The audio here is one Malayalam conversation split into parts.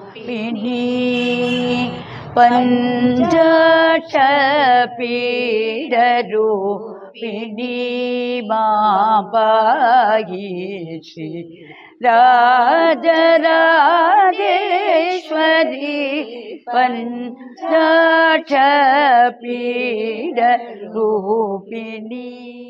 പഞ്ചക്ഷപീഡരൂപിണി മാപാഹീഷി രാജരാജേശ്വരി പഞ്ചക്ഷപീഡരൂപിണി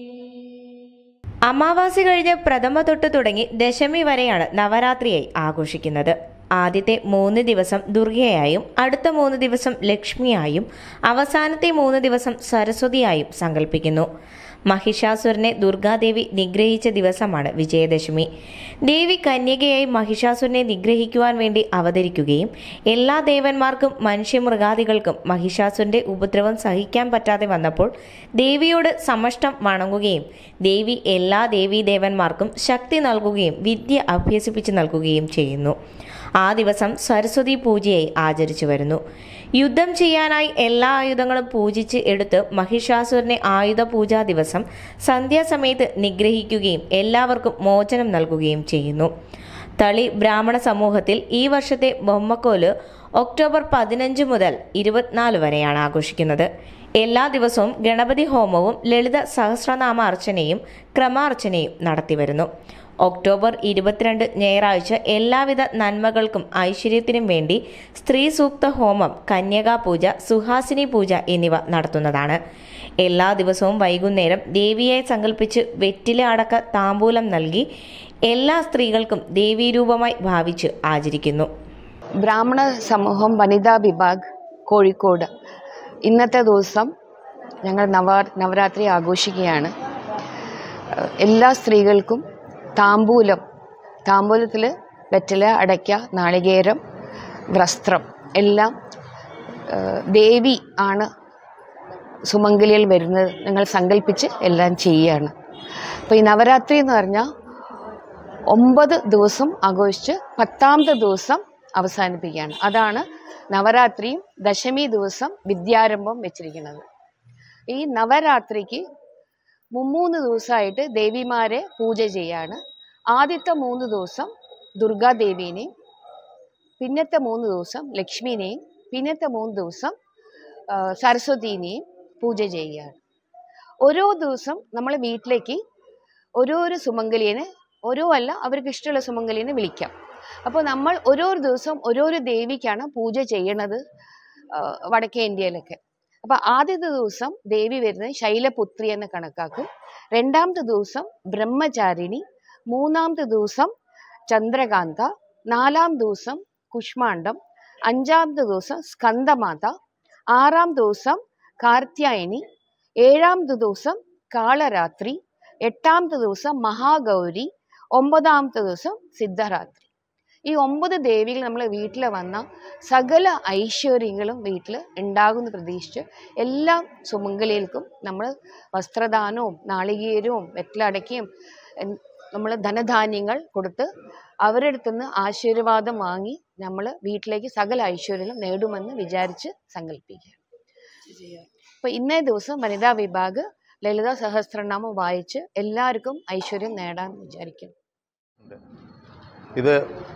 അമാവാസി കഴിഞ്ഞ് പ്രഥമ തൊട്ട് തുടങ്ങി ദശമി വരെയാണ് നവരാത്രിയായി ആഘോഷിക്കുന്നത് ആദ്യത്തെ മൂന്ന് ദിവസം ദുർഗയായും അടുത്ത മൂന്ന് ദിവസം ലക്ഷ്മിയായും അവസാനത്തെ മൂന്ന് ദിവസം സരസ്വതിയായും സങ്കല്പിക്കുന്നു മഹിഷാസുരനെ ദുർഗാദേവി നിഗ്രഹിച്ച ദിവസമാണ് വിജയദശമി ദേവി കന്യകയായി മഹിഷാസുരനെ നിഗ്രഹിക്കുവാൻ വേണ്ടി അവതരിക്കുകയും എല്ലാ ദേവന്മാർക്കും മനുഷ്യമൃഗാദികൾക്കും മഹിഷാസുരന്റെ ഉപദ്രവം സഹിക്കാൻ പറ്റാതെ വന്നപ്പോൾ ദേവിയോട് സമഷ്ടം വണങ്ങുകയും ദേവി എല്ലാ ദേവീദേവന്മാർക്കും ശക്തി നൽകുകയും വിദ്യ അഭ്യസിപ്പിച്ചു നൽകുകയും ചെയ്യുന്നു ആ ദിവസം സരസ്വതി പൂജയായി ആചരിച്ചു വരുന്നു യുദ്ധം ചെയ്യാനായി എല്ലാ ആയുധങ്ങളും പൂജിച്ച് എടുത്ത് മഹിഷാസുരനെ ആയുധ പൂജാ ദിവസം സന്ധ്യാസമയത്ത് നിഗ്രഹിക്കുകയും എല്ലാവർക്കും മോചനം നൽകുകയും ചെയ്യുന്നു തളി ബ്രാഹ്മണ സമൂഹത്തിൽ ഈ വർഷത്തെ ബൊമ്മക്കോല് ഒക്ടോബർ പതിനഞ്ച് മുതൽ ഇരുപത്തിനാല് വരെയാണ് ആഘോഷിക്കുന്നത് എല്ലാ ദിവസവും ഗണപതി ഹോമവും ലളിത സഹസ്രനാമ അർച്ചനയും ക്രമാർച്ചനയും നടത്തിവരുന്നു ഒക്ടോബർ ഇരുപത്തിരണ്ട് ഞായറാഴ്ച എല്ലാവിധ നന്മകൾക്കും ഐശ്വര്യത്തിനും വേണ്ടി സ്ത്രീ സൂക്ത ഹോമം കന്യകാ പൂജ സുഹാസിനി പൂജ എന്നിവ നടത്തുന്നതാണ് എല്ലാ ദിവസവും വൈകുന്നേരം ദേവിയെ സങ്കല്പിച്ച് വെറ്റില അടക്ക താമ്പൂലം നൽകി എല്ലാ സ്ത്രീകൾക്കും ദേവീരൂപമായി ഭാവിച്ച് ആചരിക്കുന്നു ബ്രാഹ്മണ സമൂഹം വനിതാ വിഭാഗ് കോഴിക്കോട് ഇന്നത്തെ ദിവസം ഞങ്ങൾ നവ നവരാത്രി ആഘോഷിക്കുകയാണ് ഏഹ് എല്ലാ സ്ത്രീകൾക്കും താമ്പൂലം താമ്പൂലത്തിൽ വെറ്റില അടയ്ക്ക നാളികേരം വസ്ത്രം എല്ലാം ഏഹ് ദേവി ആണ് സുമംഗലിയിൽ വരുന്നത് ഞങ്ങൾ സങ്കല്പിച്ച് എല്ലാം ചെയ്യുകയാണ് അപ്പോൾ ഈ നവരാത്രി എന്ന് പറഞ്ഞാൽ ഒമ്പത് ദിവസം ആഘോഷിച്ച് പത്താമത്തെ ദിവസം അവസാനിപ്പിക്കുകയാണ് അതാണ് നവരാത്രിയും ദശമി ദിവസം വിദ്യാരംഭം വെച്ചിരിക്കുന്നത് ഈ നവരാത്രിക്ക് മുമ്മൂന്ന് ദിവസമായിട്ട് ദേവിമാരെ പൂജ ചെയ്യാണ് ആദ്യത്തെ മൂന്ന് ദിവസം ദുർഗാദേവീനെയും പിന്നത്തെ മൂന്ന് ദിവസം ലക്ഷ്മിനെയും പിന്നത്തെ മൂന്ന് ദിവസം ആ, സരസ്വതീനെയും പൂജ ചെയ്യുകയാണ് ഓരോ ദിവസം നമ്മൾ വീട്ടിലേക്ക് ഓരോരോ സുമംഗലിയെ ഓരോ അല്ല അവർക്ക് ഇഷ്ടമുള്ള സുമംഗലിനെ വിളിക്കാം അപ്പോൾ നമ്മൾ ഓരോരോ ദിവസം ഓരോരോ ദേവിക്കാണ് പൂജ ചെയ്യണത് ആ, വടക്കേ ഇന്ത്യയിലൊക്കെ അപ്പോൾ ആദ്യത്തെ ദിവസം ദേവി വരുന്നത് ശൈലപുത്രി എന്ന് കണക്കാക്കും രണ്ടാമത്തെ ദിവസം ബ്രഹ്മചാരിണി മൂന്നാമത്തെ ദിവസം ചന്ദ്രകാന്ത നാലാം ദിവസം കുഷ്മാണ്ഡം അഞ്ചാമത്തെ ദിവസം സ്കന്ദമാത ആറാം ദിവസം കാർത്യായനി ഏഴാമത്തെ ദിവസം കാളരാത്രി എട്ടാമത്തെ ദിവസം മഹാഗൗരി ഒമ്പതാമത്തെ ദിവസം സിദ്ധരാത്രി ഈ ഒമ്പത് ദേവികൾ നമ്മൾ വീട്ടിൽ വന്ന സകല ഐശ്വര്യങ്ങളും വീട്ടിൽ ഉണ്ടാകുമെന്ന് പ്രതീക്ഷിച്ച് എല്ലാ സുമംഗലികൾക്കും നമ്മൾ വസ്ത്രദാനവും നാളികേരവും വെറ്റിലടക്കയും നമ്മൾ ധനധാന്യങ്ങൾ കൊടുത്ത് അവരുടെ അടുത്തുനിന്ന് ആശീർവാദം വാങ്ങി നമ്മൾ വീട്ടിലേക്ക് സകല ഐശ്വര്യങ്ങളും നേടുമെന്ന് വിചാരിച്ച് സങ്കല്പിക്കുക അപ്പോൾ ഇന്നേ ദിവസം വനിതാ വിഭാഗ് ലളിത സഹസ്രനാമം വായിച്ച് എല്ലാവർക്കും ഐശ്വര്യം നേടാൻ വിചാരിക്കുന്നു ഇത്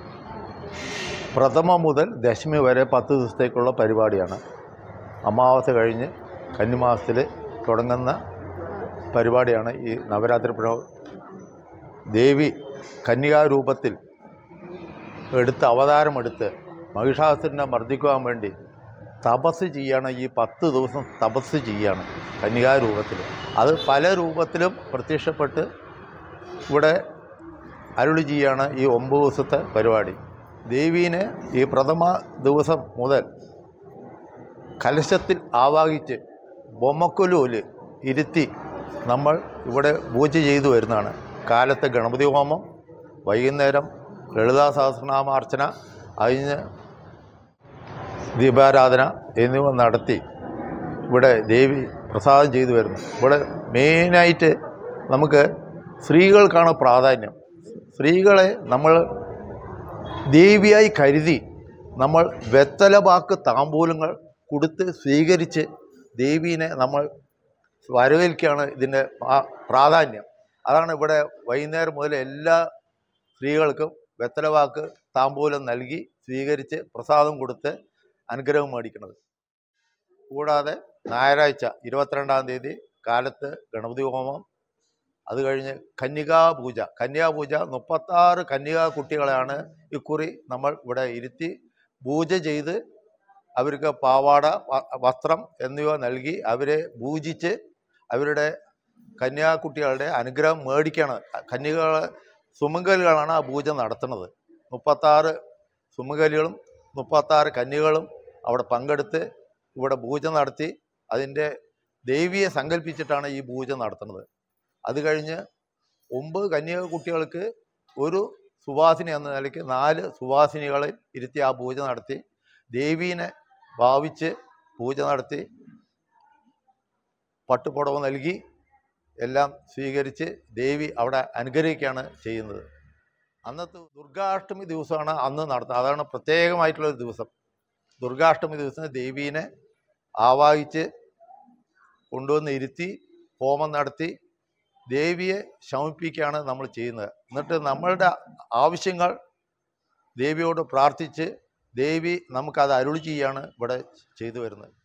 പ്രഥമ മുതൽ ദശമി വരെ പത്ത് ദിവസത്തേക്കുള്ള പരിപാടിയാണ് അമാവാസ കഴിഞ്ഞ് കന്നിമാസത്തിൽ തുടങ്ങുന്ന പരിപാടിയാണ് ഈ നവരാത്രി പ്ര ദേവി കന്യകാരൂപത്തിൽ എടുത്ത് അവതാരമെടുത്ത് മഹിഷാസുരനെ മർദ്ദിക്കുവാൻ വേണ്ടി തപസ് ചെയ്യാണ് ഈ പത്ത് ദിവസം തപസ് ചെയ്യാണ് കന്യകാരൂപത്തിൽ അത് പല രൂപത്തിലും പ്രത്യക്ഷപ്പെട്ട് ഇവിടെ അരുളി ചെയ്യാണ് ഈ ഒമ്പത് ദിവസത്തെ പരിപാടി ദേവീനെ ഈ പ്രഥമ ദിവസം മുതൽ കലശത്തിൽ ആവാഹിച്ച് ബൊമ്മക്കൊലൂല് ഇരുത്തി നമ്മൾ ഇവിടെ പൂജ ചെയ്തു വരുന്നതാണ് കാലത്തെ ഗണപതി ഹോമം വൈകുന്നേരം ലളിതാ സഹസ്രനാമാർച്ചന അതിന് ദീപാരാധന എന്നിവ നടത്തി ഇവിടെ ദേവി പ്രസാദം ചെയ്തു വരുന്നു ഇവിടെ മെയിനായിട്ട് നമുക്ക് സ്ത്രീകൾക്കാണ് പ്രാധാന്യം സ്ത്രീകളെ നമ്മൾ ദേവിയായി കരുതി നമ്മൾ വെത്തലവാക്ക് താമ്പൂലങ്ങൾ കൊടുത്ത് സ്വീകരിച്ച് ദേവീനെ നമ്മൾ വരവേൽക്കുകയാണ് ഇതിൻ്റെ പ്രാ- പ്രാധാന്യം അതാണ് ഇവിടെ വൈകുന്നേരം മുതൽ എല്ലാ സ്ത്രീകൾക്കും വെത്തലവാക്ക് താമ്പൂലം നൽകി സ്വീകരിച്ച് പ്രസാദം കൊടുത്ത് അനുഗ്രഹം മേടിക്കുന്നത് കൂടാതെ ഞായറാഴ്ച ഇരുപത്തിരണ്ടാം തീയതി കാലത്ത് ഗണപതി ഹോമം അത് കഴിഞ്ഞ് കന്യകാ പൂജ കന്യാ പൂജ മുപ്പത്താറ് കന്യകാ കുട്ടികളെയാണ് ഇക്കുറി നമ്മൾ ഇവിടെ ഇരുത്തി പൂജ ചെയ്ത് അവർക്ക് പാവാട വ- വസ്ത്രം എന്നിവ നൽകി അവരെ പൂജിച്ച് അവരുടെ കന്യാകുട്ടികളുടെ അനുഗ്രഹം മേടിക്കാണ് കന്യകൾ സുമംഗലികളാണ് ആ പൂജ നടത്തുന്നത് മുപ്പത്താറ് സുമംഗലികളും മുപ്പത്താറ് കന്യകളും അവിടെ പങ്കെടുത്ത് ഇവിടെ പൂജ നടത്തി അതിൻ്റെ ദേവിയെ സങ്കല്പിച്ചിട്ടാണ് ഈ പൂജ നടത്തുന്നത് അത് കഴിഞ്ഞ് ഒമ്പത് കന്യക കുട്ടികൾക്ക് ഒരു സുവാസിനി എന്ന നിലയ്ക്ക് നാല് സുവാസിനികളെ ഇരുത്തി ആ പൂജ നടത്തി ദേവീനെ ഭാവിച്ച് പൂജ നടത്തി പട്ടുപുടവ നൽകി എല്ലാം സ്വീകരിച്ച് ദേവി അവിടെ അനുഗ്രഹിക്കുകയാണ് ചെയ്യുന്നത് അന്നത്തെ ദുർഗാഷ്ടമി ദിവസമാണ് അന്ന് നടത്തുന്നത് അതാണ് പ്രത്യേകമായിട്ടുള്ളൊരു ദിവസം ദുർഗാഷ്ടമി ദിവസം ദേവീനെ ആവാഹിച്ച് കൊണ്ടുവന്ന് ഇരുത്തി ഹോമം നടത്തി ദേവിയെ ശമിപ്പിക്കുകയാണ് നമ്മൾ ചെയ്യുന്നത് എന്നിട്ട് നമ്മളുടെ ആവശ്യങ്ങൾ ദേവിയോട് പ്രാർത്ഥിച്ച് ദേവി നമുക്കത് അരുളി ചെയ്യാണ് ഇവിടെ ചെയ്തു വരുന്നത്